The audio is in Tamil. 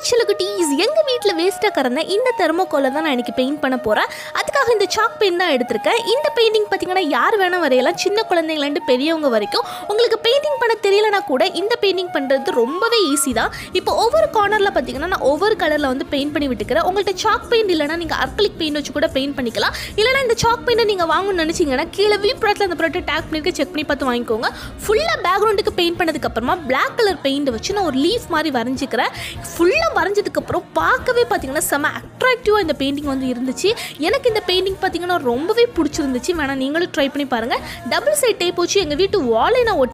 செல்லக்குட்டீஸ் எங்கள் வீட்டில் வேஸ்ட்டாக கறந்த இந்த தெர்மோகோலை தான் நான் எனக்கு பெயிண்ட் பண்ண போகிறேன் அதுக்காக இந்த சாக் பெயிண்ட் தான் எடுத்திருக்கேன் இந்த பெயிண்டிங் பார்த்தீங்கன்னா யார் வேணால் வரையலாம் சின்ன குழந்தைங்களாண்டு பெரியவங்க வரைக்கும் உங்களுக்கு பெயிண்டிங் பண்ண தெரியலனா கூட இந்த பெயிண்டிங் பண்ணுறது ரொம்பவே ஈஸி தான் இப்போ ஒவ்வொரு கார்னரில் பார்த்தீங்கன்னா நான் ஒவ்வொரு கலரில் வந்து பெயிண்ட் பண்ணி விட்டுக்கிறேன் உங்கள்கிட்ட சாக் பெயிண்ட் இல்லைனா நீங்கள் அர்க்கலிக் பெயிண்ட் வச்சு கூட பெயிண்ட் பண்ணிக்கலாம் இல்லைனா இந்த சாக் பெயிண்டை நீங்கள் வாங்கணும்னு நினச்சிங்கன்னா கீழே வீ ப்ராடக்ட்டில் அந்த ப்ராடக்ட் டேக் பண்ணியிருக்க செக் பண்ணி பார்த்து வாங்கிக்கோங்க ஃபுல்லாக பேக்ரவுண்டுக்கு பெயிண்ட் பண்ணதுக்கப்புறமா பிளாக் கலர் பெயிண்ட் வச்சு நான் ஒரு லீஃப் மாதிரி வரைஞ்சிக்கிறேன் ஃபுல்லாக வரைஞ்சதுக்கப்புறம் பார்க்கவே பார்த்தீங்கன்னா செம அட்ராக்டிவாக இந்த பெயிண்டிங் வந்து இருந்துச்சு எனக்கு இந்த பெயிண்டிங் பார்த்தீங்கன்னா ரொம்பவே பிடிச்சிருந்துச்சு வேணால் நீங்களும் ட்ரை பண்ணி பாருங்கள் டபுள் சைட் டேப் வச்சு எங்கள் வீட்டு வாலே நான் ஒட்டி